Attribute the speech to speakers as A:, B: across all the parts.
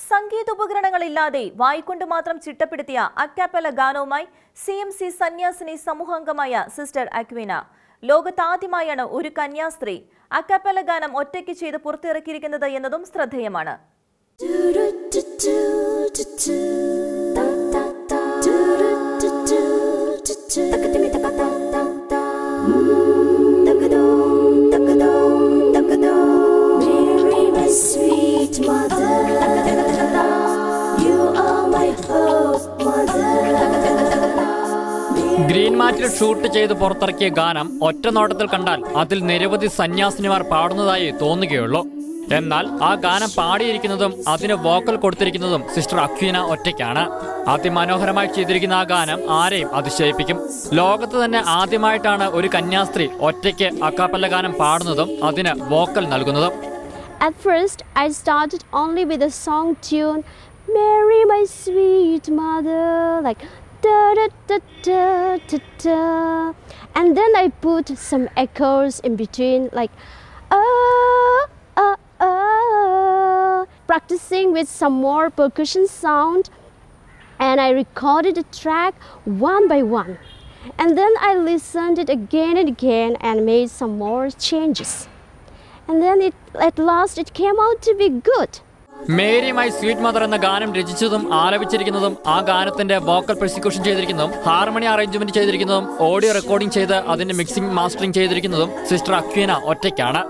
A: സംഗീതോപകരണങ്ങളില്ലാതെ വായിക്കൊണ്ട് മാത്രം ചിട്ടപ്പെടുത്തിയ അക്കാപ്പല ഗാനവുമായി സി എം സി സന്യാസിനി സമൂഹാംഗമായ സിസ്റ്റർ അക്വിന ലോകത്താദ്യമായാണ് ഒരു കന്യാസ്ത്രീ അക്കാപ്പല ഗാനം ഒറ്റയ്ക്ക് ചെയ്ത് പുറത്തിറക്കിയിരിക്കുന്നത് എന്നതും ശ്രദ്ധേയമാണ്
B: Mary, my sweet mother, you are my hope, mother.
C: Green മാറ്റിൽ ഷൂട്ട് ചെയ്ത് പുറത്തിറക്കിയ ഗാനം ഒറ്റ നോട്ടത്തിൽ കണ്ടാൽ അതിൽ നിരവധി സന്യാസിനിമാർ പാടുന്നതായി തോന്നുകയുള്ളൂ എന്നാൽ ആ ഗാനം പാടിയിരിക്കുന്നതും അതിന് വോക്കൽ കൊടുത്തിരിക്കുന്നതും സിസ്റ്റർ അക്വീന ഒറ്റയ്ക്കാണ് അതിമനോഹരമായി ചെയ്തിരിക്കുന്ന ആ ഗാനം ആരെയും അതിശയിപ്പിക്കും ലോകത്ത് തന്നെ ആദ്യമായിട്ടാണ് ഒരു കന്യാസ്ത്രീ ഒറ്റയ്ക്ക് അക്കാപ്പല്ല ഗാനം പാടുന്നതും അതിന് വോക്കൽ നൽകുന്നതും
D: At first, I started only with a song tune, Mary, my sweet mother, like da da da da da da. And then I put some echoes in between, like ah ah ah, practicing with some more percussion sound. And I recorded the track one by one. And then I listened it again and again and made some more changes. And then it, at last it came out to be good.
C: Mary my sweet mother എന്ന ഗാനം രചിച്ചതും ആലപിച്ചിരിക്കുന്നതും ആ ഗാനത്തിന്റെ vocal prosecution ചെയ്തിരിക്കുന്നതും harmony arrangement ചെയ്തിരിക്കുന്നതും audio recording ചെയ്ത് അതിന്റെ മിക്സിംഗ് മാസ്റ്ററിംഗ് ചെയ്തിരിക്കുന്നതും സിസ്റ്റർ അക്വീന ഒറ്റയ്ക്കാണ്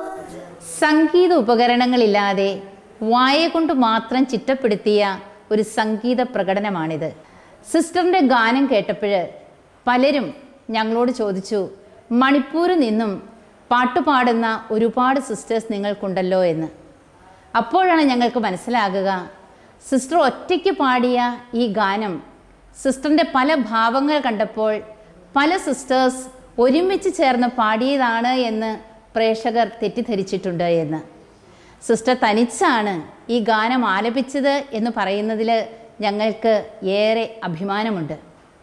E: സംഗീത ഉപകരണങ്ങളില്ലാതെ വായ കൊണ്ട് മാത്രം ചിട്ടപ്പെടുത്തിയ ഒരു സംഗീത പ്രകടനമാണിത് സിസ്റ്ററിൻ്റെ ഗാനം കേട്ടപ്പോൾ പലരും ഞങ്ങളോട് ചോദിച്ചു മണിപ്പൂരിൽ നിന്നും പാട്ടുപാടുന്ന ഒരുപാട് സിസ്റ്റേഴ്സ് നിങ്ങൾക്കുണ്ടല്ലോ എന്ന് അപ്പോഴാണ് ഞങ്ങൾക്ക് മനസ്സിലാകുക സിസ്റ്റർ ഒറ്റയ്ക്ക് പാടിയ ഈ ഗാനം സിസ്റ്ററിൻ്റെ പല ഭാവങ്ങൾ കണ്ടപ്പോൾ പല സിസ്റ്റേഴ്സ് ഒരുമിച്ച് ചേർന്ന് പാടിയതാണ് എന്ന് പ്രേക്ഷകർ തെറ്റിദ്ധരിച്ചിട്ടുണ്ട് എന്ന് സിസ്റ്റർ തനിച്ചാണ് ഈ ഗാനം ആലപിച്ചത് എന്ന് പറയുന്നതിൽ ഞങ്ങൾക്ക് ഏറെ അഭിമാനമുണ്ട്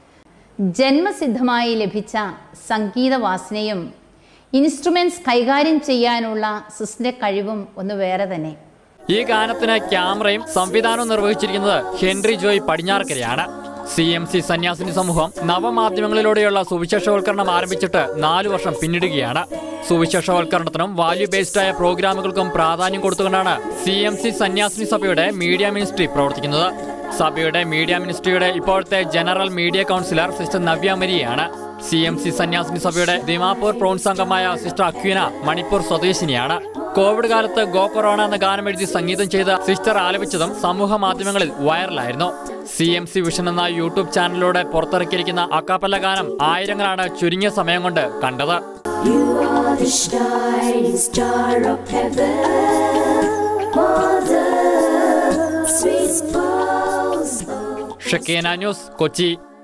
E: ജന്മസിദ്ധമായി ലഭിച്ച സംഗീതവാസനയും ഇൻസ്ട്രുമെൻറ്റ്സ് കൈകാര്യം ചെയ്യാനുള്ള സിസ്റ്ററിൻ്റെ കഴിവും ഒന്ന് വേറെ തന്നെ
C: ഈ ഗാനത്തിന് ക്യാമറയും സംവിധാനവും നിർവഹിച്ചിരിക്കുന്നത് ഹെൻറി ജോയ് പടിഞ്ഞാറക്കരയാണ് സി എം സി സന്യാസിനി സമൂഹം നവമാധ്യമങ്ങളിലൂടെയുള്ള സുവിശേഷവൽക്കരണം ആരംഭിച്ചിട്ട് നാലു വർഷം പിന്നിടുകയാണ് സുവിശേഷവൽക്കരണത്തിനും വാല്യൂ ബേസ്ഡ് ആയ പ്രോഗ്രാമുകൾക്കും പ്രാധാന്യം കൊടുത്തുകൊണ്ടാണ് സി എം സി സന്യാസിനി സഭയുടെ മീഡിയ മിനിസ്ട്രി പ്രവർത്തിക്കുന്നത് സഭയുടെ മീഡിയ മിനിസ്ട്രിയുടെ ഇപ്പോഴത്തെ general media counsellor sister Navya മരിയാണ് സി എം സി സന്യാസിനി സഭയുടെ ദിമാപൂർ പ്രോൺസ് അംഗമായ സിസ്റ്റർ അക്വീന മണിപ്പൂർ സ്വദേശിനിയാണ് കോവിഡ് കാലത്ത് ഗോ കൊറോണ എന്ന ഗാനം എഴുതി സംഗീതം ചെയ്ത് സിസ്റ്റർ ആലപിച്ചതും സമൂഹ മാധ്യമങ്ങളിൽ വൈറലായിരുന്നു സി എം സി വിഷൻ എന്ന യൂട്യൂബ് ചാനലിലൂടെ പുറത്തിറക്കിയിരിക്കുന്ന അക്കാപ്പല്ല ഗാനം ആയിരങ്ങളാണ് ചുരുങ്ങിയ സമയം കൊണ്ട് കണ്ടത്
B: You are the shining star of heaven, Mother, sweet spouse of
C: ഷക്കേന ന്യൂസ് കൊച്ചി